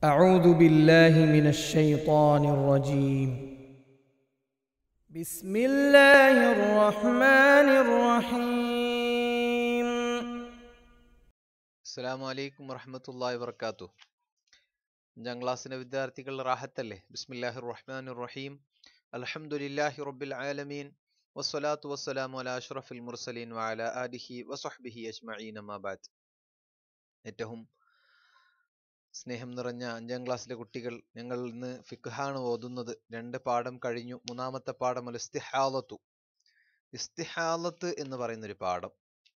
أعوذ بالله من الشيطان الرجيم بسم الله الرحمن الرحيم അസ്സലാമു അലൈക്കും വറഹ്മത്തുള്ളാഹി വബർക്കാത്തു അഞ്ചാം ക്ലാസ്സിലെ വിദ്യാർത്ഥികൾ റാഹത്തല്ലേ ബിസ്മില്ലാഹിർ റഹ്മാനിർ റഹീം അൽഹംദുലില്ലാഹി റബ്ബിൽ ആലമീൻ വസ്സലാത്തു വസ്സലാമു അലാ അഷ്റഫിൽ മുർസലീൻ വഅലാ ആലിഹി വസഹ്ബിഹി അജ്മഈൻ അമ്മാ ബഅദ് ഏറ്റവും സ്നേഹം നിറഞ്ഞ അഞ്ചാം ക്ലാസ്സിലെ കുട്ടികൾ ഞങ്ങൾ ഇന്ന് ഫിഖ്ഹാണ് ഓതുന്നത് രണ്ട് പാഠം കഴിഞ്ഞു മൂന്നാമത്തെ പാഠം അൽ ഇസ്തിഹാലത്തു ഇസ്തിഹാലത്ത് എന്ന് പറയുന്ന ഒരു പാഠം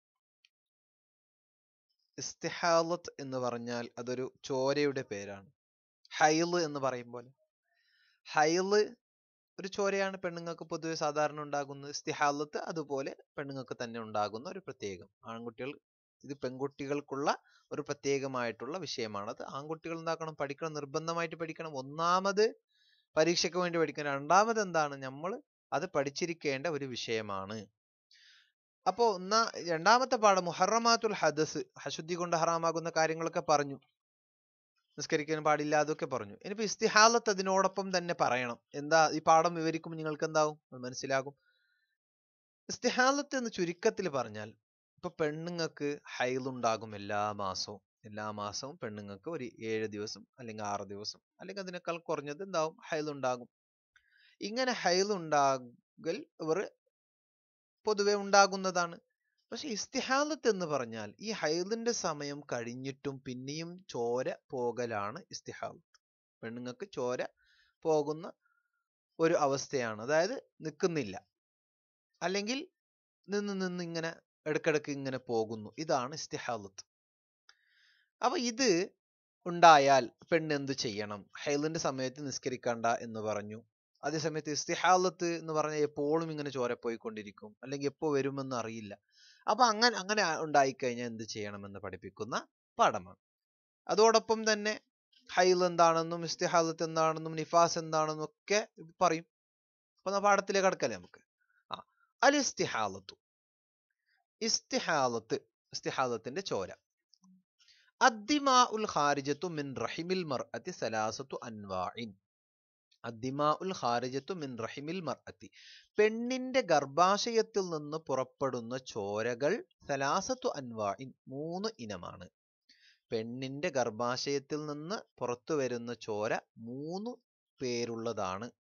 ഇസ്തിഹാലത്ത് എന്ന് പറഞ്ഞാൽ അതൊരു ചോരയുടെ പേരാണ് ഹൈല് എന്ന് പറയും പോലെ ഹൈല് ഒരു ചോരയാണ് പെണ്ണുങ്ങൾക്ക് പൊതുവെ സാധാരണ ഉണ്ടാകുന്നത് ഇസ്തിഹാലത്ത് അതുപോലെ പെണ്ണുങ്ങൾക്ക് തന്നെ ഉണ്ടാകുന്ന ഒരു പ്രത്യേകം ആൺകുട്ടികൾ ഇത് പെൺകുട്ടികൾക്കുള്ള ഒരു പ്രത്യേകമായിട്ടുള്ള വിഷയമാണത് ആൺകുട്ടികൾ എന്താക്കണം പഠിക്കണം നിർബന്ധമായിട്ട് പഠിക്കണം ഒന്നാമത് പരീക്ഷയ്ക്ക് വേണ്ടി പഠിക്കണം രണ്ടാമത് എന്താണ് നമ്മൾ അത് പഠിച്ചിരിക്കേണ്ട ഒരു വിഷയമാണ് അപ്പോ ഒന്നാ രണ്ടാമത്തെ പാഠം മുഹറമാത്തുൽ ഹദസ് അശുദ്ധി കൊണ്ട് ഹറാമാകുന്ന കാര്യങ്ങളൊക്കെ പറഞ്ഞു നിസ്കരിക്കാൻ പാടില്ല അതൊക്കെ പറഞ്ഞു ഇനിയിപ്പോ ഇസ്തിഹാലത്ത് അതിനോടൊപ്പം തന്നെ പറയണം എന്താ ഈ പാഠം വിവരിക്കുമ്പോൾ നിങ്ങൾക്ക് എന്താവും അത് മനസ്സിലാകും ഇസ്തിഹാലത്ത് എന്ന് ചുരുക്കത്തിൽ പറഞ്ഞാൽ ഇപ്പൊ പെണ്ണുങ്ങൾക്ക് ഹൈലുണ്ടാകും എല്ലാ മാസവും എല്ലാ മാസവും പെണ്ണുങ്ങൾക്ക് ഒരു ഏഴ് ദിവസം അല്ലെങ്കിൽ ആറ് ദിവസം അല്ലെങ്കിൽ അതിനേക്കാൾ കുറഞ്ഞത് എന്താവും ഹൈലുണ്ടാകും ഇങ്ങനെ ഹൈലുണ്ടാകൽ ഇവർ പൊതുവെ ഉണ്ടാകുന്നതാണ് പക്ഷെ ഇസ്തിഹാലത്ത് എന്ന് പറഞ്ഞാൽ ഈ ഹൈലിന്റെ സമയം കഴിഞ്ഞിട്ടും പിന്നെയും ചോര പോകലാണ് ഇസ്തിഹാലത്ത് പെണ്ണുങ്ങൾക്ക് ചോര പോകുന്ന ഒരു അവസ്ഥയാണ് അതായത് നിൽക്കുന്നില്ല അല്ലെങ്കിൽ നിന്ന് നിന്ന് ഇങ്ങനെ ഇടക്കിടക്ക് ഇങ്ങനെ പോകുന്നു ഇതാണ് ഇസ്തിഹാലത്ത് അപ്പൊ ഇത് ഉണ്ടായാൽ പെണ്ണ് എന്ത് ചെയ്യണം ഹൈലിന്റെ സമയത്ത് നിസ്കരിക്കണ്ട എന്ന് പറഞ്ഞു അതേസമയത്ത് ഇസ്തിഹാലത്ത് എന്ന് പറഞ്ഞാൽ എപ്പോഴും ഇങ്ങനെ ചോര പോയിക്കൊണ്ടിരിക്കും അല്ലെങ്കിൽ എപ്പോ വരുമെന്ന് അറിയില്ല അപ്പൊ അങ്ങനെ അങ്ങനെ ഉണ്ടായിക്കഴിഞ്ഞാൽ എന്ത് ചെയ്യണമെന്ന് പഠിപ്പിക്കുന്ന പാഠമാണ് അതോടൊപ്പം തന്നെ ഹൈൽ എന്താണെന്നും ഇസ്തിഹാലത്ത് എന്താണെന്നും നിഫാസ് എന്താണെന്നും ഒക്കെ പറയും അപ്പൊ പാഠത്തിലേക്ക് കടക്കല്ലേ നമുക്ക് ആ അൽ ഇസ്തിഹാലത്തു ഇസ്തിഹാലത്ത് ഇസ്തിഹാലത്തിന്റെ ചോര അദ്ദിമാ ഉൽ ഖാരിജത്തു മിൻ റഹിമിൽ മർഅത്തി സലാസത്തു അൻവാഇൻ അദ്ദിമാ ഉൽ ഖാരിജത്തു മിൻ റഹിമിൽ മർഅത്തി പെണ്ണിന്റെ ഗർഭാശയത്തിൽ നിന്ന് പുറപ്പെടുന്ന ചോരകൾ സലാസത്തു അൻവാഇൻ മൂന്ന് ഇനമാണ് പെണ്ണിന്റെ ഗർഭാശയത്തിൽ നിന്ന് പുറത്തു വരുന്ന ചോര മൂന്ന് പേരുള്ളതാണ്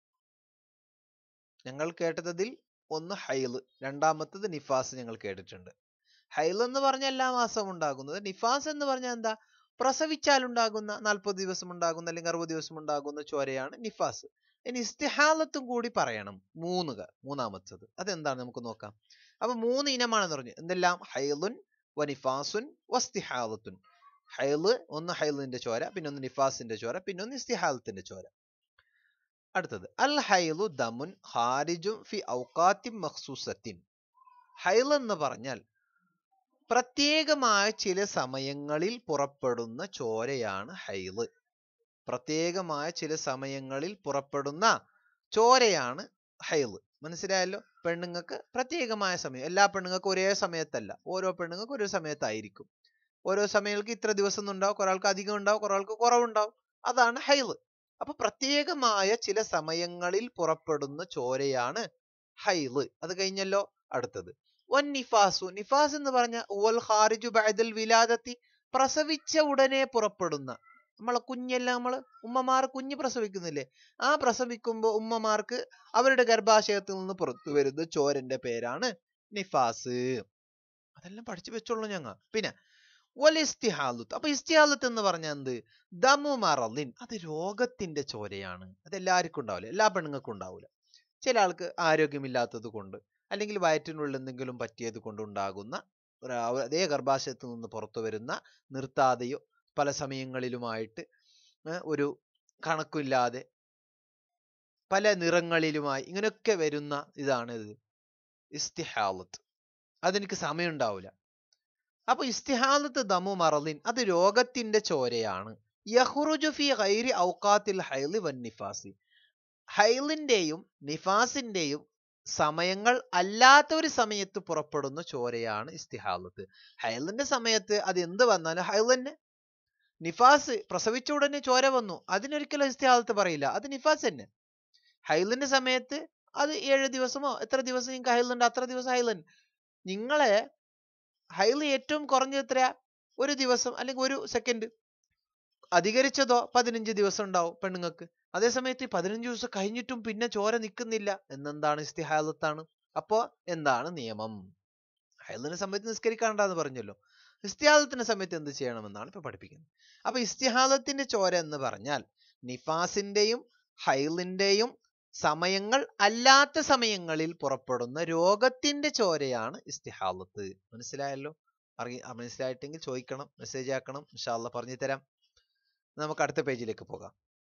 ഞങ്ങൾ കേട്ടതിൽ ഒന്ന് ഹൈല് രണ്ടാമത്തത് നിഫാസ് ഞങ്ങൾ കേട്ടിട്ടുണ്ട് ഹൈൽ എന്ന് പറഞ്ഞ എല്ലാ മാസവും ഉണ്ടാകുന്നത് നിഫാസ് എന്ന് പറഞ്ഞാൽ എന്താ പ്രസവിച്ചാൽ ഉണ്ടാകുന്ന നാൽപ്പത് ദിവസം ഉണ്ടാകുന്ന അല്ലെങ്കിൽ അറുപത് ദിവസം ഉണ്ടാകുന്ന ചോരയാണ് നിഫാസ് ഇനി ഇസ്തിഹാലത്തും കൂടി പറയണം മൂന്ന് മൂന്നാമത്തത് അതെന്താണ് നമുക്ക് നോക്കാം അപ്പൊ മൂന്ന് ഇനമാണെന്ന് പറഞ്ഞു എന്തെല്ലാം ഹൈലുൻ വനിഫാസുൻ വസ്തിഹാലത്തുൻ ഹൈല് ഒന്ന് ഹൈലിന്റെ ചോര പിന്നെ ഒന്ന് നിഫാസിന്റെ ചോര പിന്നെ ഒന്ന് ഇസ്തിഹാലത്തിന്റെ ചോര അടുത്തത് അൽ ഹൈലു ദമുൻ ഖാരിജും ഫി ഔക്കാത്തി മഖ്സൂസത്തിൻ ഹൈൽ എന്ന് പറഞ്ഞാൽ പ്രത്യേകമായ ചില സമയങ്ങളിൽ പുറപ്പെടുന്ന ചോരയാണ് ഹൈല് പ്രത്യേകമായ ചില സമയങ്ങളിൽ പുറപ്പെടുന്ന ചോരയാണ് ഹൈല് മനസ്സിലായല്ലോ പെണ്ണുങ്ങൾക്ക് പ്രത്യേകമായ സമയം എല്ലാ പെണ്ണുങ്ങൾക്കും ഒരേ സമയത്തല്ല ഓരോ പെണ്ണുങ്ങൾക്ക് ഓരോ സമയത്തായിരിക്കും ഓരോ സമയങ്ങൾക്ക് ഇത്ര ദിവസം ഉണ്ടാവും ഒരാൾക്ക് അധികം ഉണ്ടാവും ഒരാൾക്ക് കുറവുണ്ടാവും അതാണ് ഹൈല് അപ്പൊ പ്രത്യേകമായ ചില സമയങ്ങളിൽ പുറപ്പെടുന്ന ചോരയാണ് ഹൈല് അത് കഴിഞ്ഞല്ലോ അടുത്തത് വൻ നിഫാസു നിഫാസ് എന്ന് പറഞ്ഞ ഉവൽ ഖാരിജു ബഅദൽ വിലാദത്തി പ്രസവിച്ച ഉടനെ പുറപ്പെടുന്ന നമ്മളെ കുഞ്ഞെല്ലാം നമ്മള് ഉമ്മമാർ കുഞ്ഞ് പ്രസവിക്കുന്നില്ലേ ആ പ്രസവിക്കുമ്പോൾ ഉമ്മമാർക്ക് അവരുടെ ഗർഭാശയത്തിൽ നിന്ന് പുറത്തു വരുന്ന ചോരന്റെ പേരാണ് നിഫാസ് അതെല്ലാം പഠിച്ചു വെച്ചോളൂ ഞങ്ങ പിന്നെ വൽ ഇസ്തിഹാലത്ത് അപ്പൊ ഇസ്തിഹാലത്ത് എന്ന് പറഞ്ഞാൽ എന്ത് ദമു മറലിൻ അത് രോഗത്തിന്റെ ചോരയാണ് അത് എല്ലാവർക്കും ഉണ്ടാവില്ല എല്ലാ പെണ്ണുങ്ങൾക്കും ഉണ്ടാവില്ല ചില ആൾക്ക് ആരോഗ്യമില്ലാത്തത് കൊണ്ട് അല്ലെങ്കിൽ വയറ്റിനുള്ളിൽ എന്തെങ്കിലും പറ്റിയത് കൊണ്ടുണ്ടാകുന്ന അതേ ഗർഭാശയത്തിൽ നിന്ന് പുറത്തു വരുന്ന നിർത്താതെയോ പല സമയങ്ങളിലുമായിട്ട് ഒരു കണക്കില്ലാതെ പല നിറങ്ങളിലുമായി ഇങ്ങനെയൊക്കെ വരുന്ന ഇതാണ് ഇത് ഇസ്തിഹാലത്ത് അതെനിക്ക് സമയം ഉണ്ടാവില്ല അപ്പൊ ഇസ്തിഹാലത്ത് ദമു മറലിൻ അത് രോഗത്തിന്റെ ചോരയാണ് യഹ്റുജു ഫി ഗൈരി ഔക്കാത്തിൽ ഹൈലി വൻ നിഫാസി ഹൈലിന്റെയും നിഫാസിന്റെയും സമയങ്ങൾ അല്ലാത്ത ഒരു സമയത്ത് പുറപ്പെടുന്ന ചോരയാണ് ഇസ്തിഹാലത്ത് ഹൈലിന്റെ സമയത്ത് അത് എന്ത് വന്നാലും ഹൈൽ തന്നെ നിഫാസ് പ്രസവിച്ച ഉടനെ ചോര വന്നു അതിനൊരിക്കലും ഇസ്തിഹാദത്ത് പറയില്ല അത് നിഫാസ് തന്നെ ഹൈലിന്റെ സമയത്ത് അത് ഏഴ് ദിവസമോ എത്ര ദിവസം നിങ്ങൾക്ക് ഹൈലുണ്ട് അത്ര ദിവസം ഹൈലൻ നിങ്ങളെ ഹൈല് ഏറ്റവും കുറഞ്ഞത് എത്രയാ ഒരു ദിവസം അല്ലെങ്കിൽ ഒരു സെക്കൻഡ് അധികരിച്ചതോ പതിനഞ്ച് ദിവസം ഉണ്ടാവും പെണ്ണുങ്ങൾക്ക് അതേ സമയത്ത് ഈ പതിനഞ്ച് ദിവസം കഴിഞ്ഞിട്ടും പിന്നെ ചോര നിൽക്കുന്നില്ല എന്നെന്താണ് ഇസ്തിഹാലത്താണ് അപ്പോ എന്താണ് നിയമം ഹൈലിന്റെ സമയത്ത് നിസ്കരിക്കാണ്ടെന്ന് പറഞ്ഞല്ലോ ഇസ്തിഹാദത്തിന്റെ സമയത്ത് എന്ത് ചെയ്യണമെന്നാണ് ഇപ്പൊ പഠിപ്പിക്കുന്നത് അപ്പൊ ഇസ്തിഹാദത്തിന്റെ ചോര എന്ന് പറഞ്ഞാൽ നിഫാസിന്റെയും ഹൈലിന്റെയും സമയങ്ങൾ അല്ലാത്ത സമയങ്ങളിൽ പുറപ്പെടുന്ന രോഗത്തിന്റെ ചോരയാണ് ഇസ്തിഹാലത്ത് മനസ്സിലായല്ലോ അറിയ മനസ്സിലായിട്ടെങ്കിൽ ചോദിക്കണം മെസ്സേജ് ആക്കണം ഇൻഷാല്ല പറഞ്ഞു തരാം നമുക്ക് അടുത്ത പേജിലേക്ക് പോകാം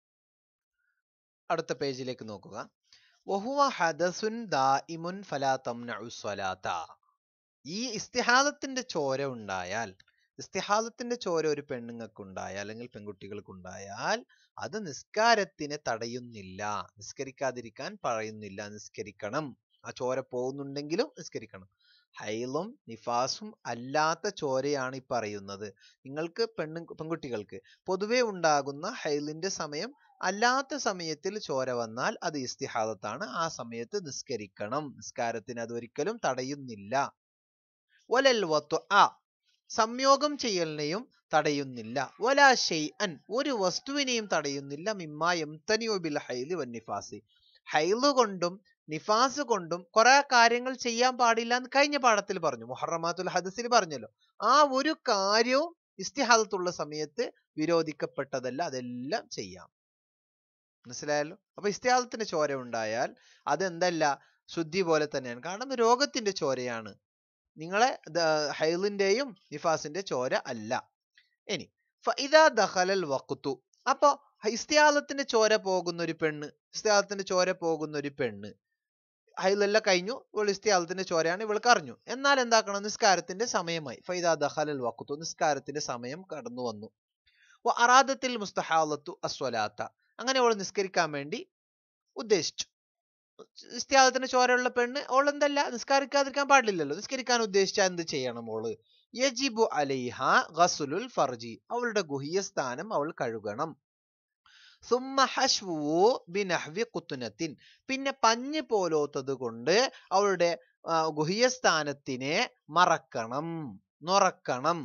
അടുത്ത പേജിലേക്ക് നോക്കുക വഹുവ ഹദസുൻ ദായിമുൻ ഫലാ തംനഉ സ്വലാത്ത ഈ ഇസ്തിഹാദത്തിന്റെ ചോര ഉണ്ടായാൽ ഇസ്തിഹാദത്തിന്റെ ചോര ഒരു പെണ്ണുങ്ങൾക്ക് ഉണ്ടായാൽ അല്ലെങ്കിൽ പെൺകുട്ടികൾക്ക് ഉണ്ടായാൽ അത് നിസ്കാരത്തിനെ തടയുന്നില്ല നിസ്കരിക്കാതിരിക്കാൻ പറയുന്നില്ല നിസ്കരിക്കണം ആ ചോര പോകുന്നുണ്ടെങ്കിലും നിസ്കരിക്കണം ഹൈലും നിഫാസും അല്ലാത്ത ചോരയാണ് ഈ പറയുന്നത് നിങ്ങൾക്ക് പെണ്ണു പെൺകുട്ടികൾക്ക് പൊതുവെ ഉണ്ടാകുന്ന ഹൈലിന്റെ സമയം അല്ലാത്ത സമയത്തിൽ ചോര വന്നാൽ അത് ഇസ്തിഹാദത്താണ് ആ സമയത്ത് നിസ്കരിക്കണം നിസ്കാരത്തിന് അത് ഒരിക്കലും തടയുന്നില്ല വലൽ വത്തു ആ സംയോഗം ചെയ്യലിനെയും തടയുന്നില്ല വലാ ഷെയ്അൻ ഒരു വസ്തുവിനെയും തടയുന്നില്ല മിമ്മ യംതനിഉ ബിൽ ഹൈലി വൻ നിഫാസി ഹൈല് കൊണ്ടും നിഫാസ് കൊണ്ടും കുറെ കാര്യങ്ങൾ ചെയ്യാൻ പാടില്ല എന്ന് കഴിഞ്ഞ പാഠത്തിൽ പറഞ്ഞു മുഹറമാത്തുൽ ഹദസിൽ പറഞ്ഞല്ലോ ആ ഒരു കാര്യവും ഇസ്തിഹാദത്തുള്ള സമയത്ത് വിരോധിക്കപ്പെട്ടതല്ല അതെല്ലാം ചെയ്യാം മനസ്സിലായല്ലോ അപ്പൊ ഇസ്തിഹാദത്തിന് ചോര ഉണ്ടായാൽ അതെന്തല്ല ശുദ്ധി പോലെ തന്നെയാണ് കാരണം രോഗത്തിന്റെ ചോരയാണ് നിങ്ങളെ ഹൈലിന്റെയും നിഫാസിന്റെ ചോര അല്ല ഇനി ഫഇദാ ദഖലൽ വഖ്തു അപ്പൊ ഇസ്തിഹാദത്തിന്റെ ചോര പോകുന്ന ഒരു പെണ്ണ് ഇസ്തിഹാദത്തിന്റെ ചോര പോകുന്ന ഒരു പെണ്ണ് ഹൈലെല്ലാം കഴിഞ്ഞു ഇവൾ ഇസ്തിഹാദത്തിന്റെ ചോരയാണ് ഇവൾക്ക് അറിഞ്ഞു എന്നാൽ എന്താക്കണം നിസ്കാരത്തിന്റെ സമയമായി ഫൈദാ ദഖലൽ വഖ്തു നിസ്കാരത്തിന്റെ സമയം കടന്നു വന്നു അറാദത്തിൽ മുസ്തഹാലത്തു അസ്വലാത്ത അങ്ങനെ അവൾ നിസ്കരിക്കാൻ വേണ്ടി ഉദ്ദേശിച്ചു ഇസ്തിഹാദത്തിന്റെ ചോരയുള്ള പെണ്ണ് അവൾ എന്തല്ല നിസ്കരിക്കാതിരിക്കാൻ പാടില്ലല്ലോ നിസ്കരിക്കാൻ ഉദ്ദേശിച്ചാൽ എന്ത് ചെയ്യണം അവള് യജിബു അലൈഹ ഗസുലുൽ ഫർജി അവളുടെ ഗുഹ്യസ്ഥാനം അവൾ കഴുകണം സുമ്മ ഹഷ്വു ബിനഹ്വി കുത്തുനത്തിൻ പിന്നെ പഞ്ഞ് പോലോത്തത് കൊണ്ട് അവളുടെ ഗുഹ്യസ്ഥാനത്തിനെ മറക്കണം നുറക്കണം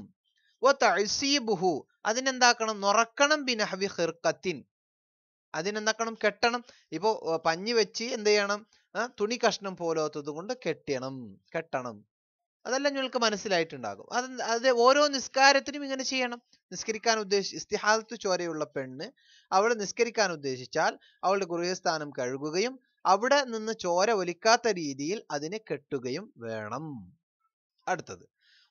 ബുഹു അതിനെന്താക്കണം നുറക്കണം ബിനഹ്വി ഹിർക്കത്തിൻ അതിനെന്താക്കണം കെട്ടണം ഇപ്പോ പഞ്ഞി വെച്ച് എന്ത് ചെയ്യണം തുണി കഷ്ണം പോലോത്തത് കൊണ്ട് കെട്ടണം കെട്ടണം അതെല്ലാം നിങ്ങൾക്ക് മനസ്സിലായിട്ടുണ്ടാകും അത് അത് ഓരോ നിസ്കാരത്തിനും ഇങ്ങനെ ചെയ്യണം നിസ്കരിക്കാൻ ഉദ്ദേശിച്ച് ഇസ്തിഹാലത്ത് ചോരയുള്ള പെണ്ണ് അവൾ നിസ്കരിക്കാൻ ഉദ്ദേശിച്ചാൽ അവളുടെ ഗൃഹസ്ഥാനം കഴുകുകയും അവിടെ നിന്ന് ചോര ഒലിക്കാത്ത രീതിയിൽ അതിനെ കെട്ടുകയും വേണം അടുത്തത്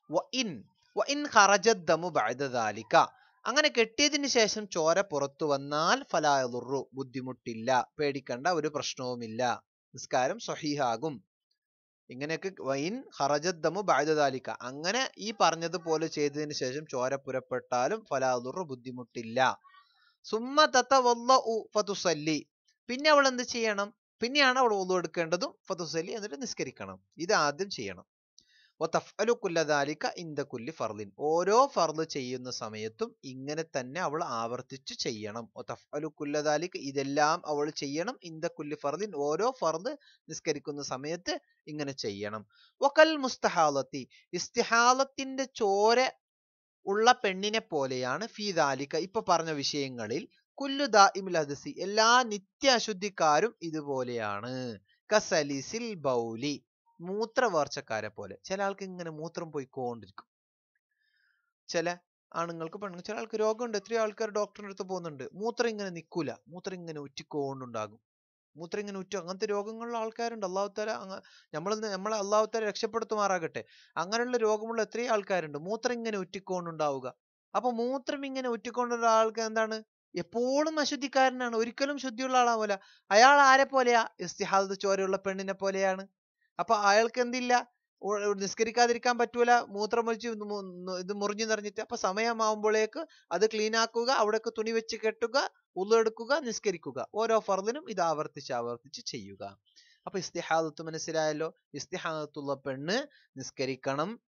അങ്ങനെ കെട്ടിയതിന് ശേഷം ചോര പുറത്തു വന്നാൽ ഫലായുറു ബുദ്ധിമുട്ടില്ല പേടിക്കണ്ട ഒരു പ്രശ്നവുമില്ല നിസ്കാരം സ്വഹീഹാകും ഇങ്ങനെയൊക്കെ വൈൻ ഹറജദ്ദമു ബാധ്യതാലിക്ക അങ്ങനെ ഈ പറഞ്ഞതുപോലെ ചെയ്തതിന് ശേഷം ചോര പുറപ്പെട്ടാലും ഫലാദുറു ബുദ്ധിമുട്ടില്ല സുമ്മ തത്ത ഫതുസല്ലി പിന്നെ അവൾ എന്ത് ചെയ്യണം പിന്നെയാണ് അവൾ ഒന്നു എടുക്കേണ്ടതും ഫതുസല്ലി എന്നിട്ട് നിസ്കരിക്കണം ഇത് ആദ്യം ചെയ്യണം ഒത്തഫലു കുല്ലദാലിക്ക ഇന്ത കുല്ലി ഫർലിൻ ഓരോ ഫർദ് ചെയ്യുന്ന സമയത്തും ഇങ്ങനെ തന്നെ അവൾ ആവർത്തിച്ച് ചെയ്യണം ഒത്തഫലു കുല്ലദാലിക്ക ഇതെല്ലാം അവൾ ചെയ്യണം ഇന്ത കുല്ലി ഫർലിൻ ഓരോ ഫർദ് നിസ്കരിക്കുന്ന സമയത്ത് ഇങ്ങനെ ചെയ്യണം വക്കൽ മുസ്തഹാലത്തി ഇസ്തിഹാലത്തിന്റെ ചോര ഉള്ള പെണ്ണിനെ പോലെയാണ് ഫീദാലിക്ക ഇപ്പൊ പറഞ്ഞ വിഷയങ്ങളിൽ കുല്ലു ദാഇമുൽ ഹദസി എല്ലാ നിത്യ അശുദ്ധിക്കാരും ഇതുപോലെയാണ് കസലിസിൽ ബൗലി മൂത്രവാർച്ചക്കാരെ പോലെ ചില ആൾക്ക് ഇങ്ങനെ മൂത്രം പോയിക്കൊണ്ടിരിക്കും ചില ആണുങ്ങൾക്ക് പെണ്ണുങ്ങൾ ചില ആൾക്ക് രോഗമുണ്ട് എത്രയോ ആൾക്കാർ ഡോക്ടറിന്റെ അടുത്ത് പോകുന്നുണ്ട് മൂത്രം ഇങ്ങനെ നിൽക്കൂല മൂത്രം ഇങ്ങനെ ഉറ്റിക്കൊണ്ടുണ്ടാകും മൂത്രം ഇങ്ങനെ ഉറ്റു അങ്ങനത്തെ രോഗങ്ങളുള്ള ആൾക്കാരുണ്ട് അള്ളാഹുത്താല നമ്മൾ നമ്മളെ അള്ളാഹുത്താല രക്ഷപ്പെടുത്തുമാറാകട്ടെ അങ്ങനെയുള്ള രോഗമുള്ള എത്രയോ ആൾക്കാരുണ്ട് മൂത്രം ഇങ്ങനെ ഉറ്റിക്കൊണ്ടുണ്ടാവുക അപ്പൊ മൂത്രം ഇങ്ങനെ ഉറ്റിക്കൊണ്ടുള്ള ആൾക്ക് എന്താണ് എപ്പോഴും അശുദ്ധിക്കാരനാണ് ഒരിക്കലും ശുദ്ധിയുള്ള ആളാവൂല അയാൾ ആരെ പോലെയാ ഇസ്തിഹാദ് ചോരയുള്ള പെണ്ണിനെ പോലെയാണ് അപ്പൊ അയാൾക്ക് എന്തില്ല നിസ്കരിക്കാതിരിക്കാൻ പറ്റൂല മൂത്രം ഒഴിച്ച് ഇത് മുറിഞ്ഞു നിറഞ്ഞിട്ട് അപ്പൊ സമയമാവുമ്പോഴേക്ക് അത് ക്ലീൻ ആക്കുക അവിടേക്ക് തുണി വെച്ച് കെട്ടുക ഉള്ളെടുക്കുക നിസ്കരിക്കുക ഓരോ ഫർദിനും ഇത് ആവർത്തിച്ച് ആവർത്തിച്ച് ചെയ്യുക അപ്പൊ ഇസ്തിഹാദത്ത് മനസ്സിലായല്ലോ ഇസ്തിഹാദത്തുള്ള പെണ്ണ് നിസ്കരിക്കണം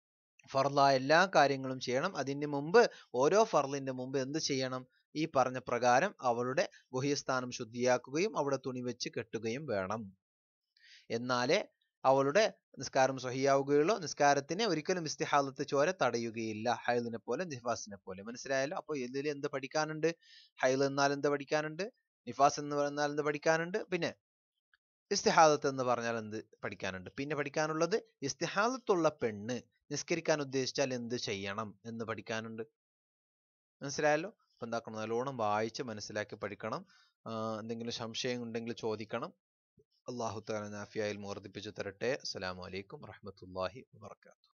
ഫർലായ എല്ലാ കാര്യങ്ങളും ചെയ്യണം അതിന് മുമ്പ് ഓരോ ഫർലിന്റെ മുമ്പ് എന്ത് ചെയ്യണം ഈ പറഞ്ഞ പ്രകാരം അവളുടെ ഗുഹ്യസ്ഥാനം ശുദ്ധിയാക്കുകയും അവിടെ തുണി വെച്ച് കെട്ടുകയും വേണം എന്നാലേ അവളുടെ നിസ്കാരം സഹിയാവുകയുള്ളൂ നിസ്കാരത്തിന് ഒരിക്കലും ഇസ്തിഹാലത്ത് ചോര തടയുകയില്ല ഹൈലിനെ പോലെ നിഫാസിനെ പോലെ മനസ്സിലായല്ലോ അപ്പോൾ ഇതിൽ എന്ത് പഠിക്കാനുണ്ട് ഹൈൽ എന്നാൽ എന്ത് പഠിക്കാനുണ്ട് നിഫാസ് എന്ന് പറഞ്ഞാൽ എന്ത് പഠിക്കാനുണ്ട് പിന്നെ ഇസ്തിഹാദത്ത് എന്ന് പറഞ്ഞാൽ എന്ത് പഠിക്കാനുണ്ട് പിന്നെ പഠിക്കാനുള്ളത് ഇസ്തിഹാദത്തുള്ള പെണ്ണ് നിസ്കരിക്കാൻ ഉദ്ദേശിച്ചാൽ എന്ത് ചെയ്യണം എന്ന് പഠിക്കാനുണ്ട് മനസ്സിലായല്ലോ അപ്പൊ എന്താക്കണം നല്ലോണം വായിച്ച് മനസ്സിലാക്കി പഠിക്കണം എന്തെങ്കിലും സംശയം ഉണ്ടെങ്കിൽ ചോദിക്കണം അള്ളാഹു താല നാഫിയായിൽ വർദ്ധിപ്പിച്ചു തരട്ടെ അസ്സലാമു അലൈക്കും വറഹ്മത്തുള്ളാഹി വബർക്കാത്തു